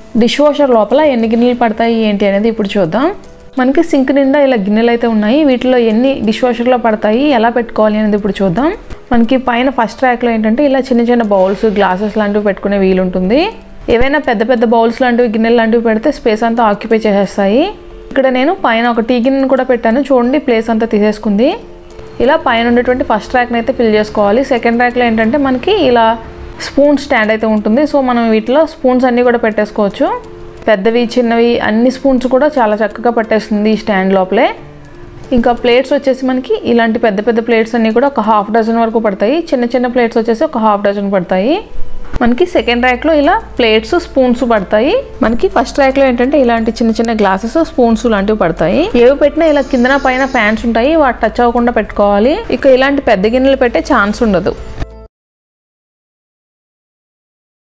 dish washer లోపల ఎన్ని గిన్నెలు పడతాయి ఏంటి అనేది ఇప్పుడు చూద్దాం మనకి సింక్ నిండా ఇలా గిన్నెలు అయితే ఉన్నాయి వీటిలో ఎన్ని డిష్ వాషర్లో పడతాయి ఎలా పెట్టుకోవాలి అనేది ఇప్పుడు చూద్దాం మనకి పైన ఫస్ట్ ర్యాక్లో ఏంటంటే ఇలా చిన్న చిన్న బౌల్స్ గ్లాసెస్ లాంటివి పెట్టుకునే వీలు ఉంటుంది ఏవైనా పెద్ద పెద్ద బౌల్స్ లాంటివి గిన్నెలు లాంటివి పెడితే స్పేస్ అంతా ఆక్యుపై చేసేస్తాయి ఇక్కడ నేను పైన ఒక టీ గిన్నెను కూడా పెట్టాను చూడండి ప్లేస్ అంతా తీసేసుకుంది ఇలా పైన ఉండేటువంటి ఫస్ట్ ర్యాక్ని అయితే ఫిల్ చేసుకోవాలి సెకండ్ ర్యాక్లో ఏంటంటే మనకి ఇలా స్పూన్ స్టాండ్ అయితే ఉంటుంది సో మనం వీటిలో స్పూన్స్ అన్నీ కూడా పెట్టేసుకోవచ్చు పెద్దవి చిన్నవి అన్ని స్పూన్స్ కూడా చాలా చక్కగా పట్టేస్తుంది ఈ స్టాండ్ లోపలే ఇంకా ప్లేట్స్ వచ్చేసి మనకి ఇలాంటి పెద్ద పెద్ద ప్లేట్స్ అన్నీ కూడా ఒక హాఫ్ డజన్ వరకు పడతాయి చిన్న చిన్న ప్లేట్స్ వచ్చేసి ఒక హాఫ్ డజన్ పడతాయి మనకి సెకండ్ ర్యాక్లో ఇలా ప్లేట్స్ స్పూన్స్ పడతాయి మనకి ఫస్ట్ ర్యాక్లో ఏంటంటే ఇలాంటి చిన్న చిన్న గ్లాసెస్ స్పూన్స్ లాంటివి పడతాయి ఏవి పెట్టినా ఇలా కిందన పైన ఫ్యాన్స్ ఉంటాయి వాటి టచ్ అవ్వకుండా పెట్టుకోవాలి ఇక ఇలాంటి పెద్ద గిన్నెలు పెట్టే ఛాన్స్ ఉండదు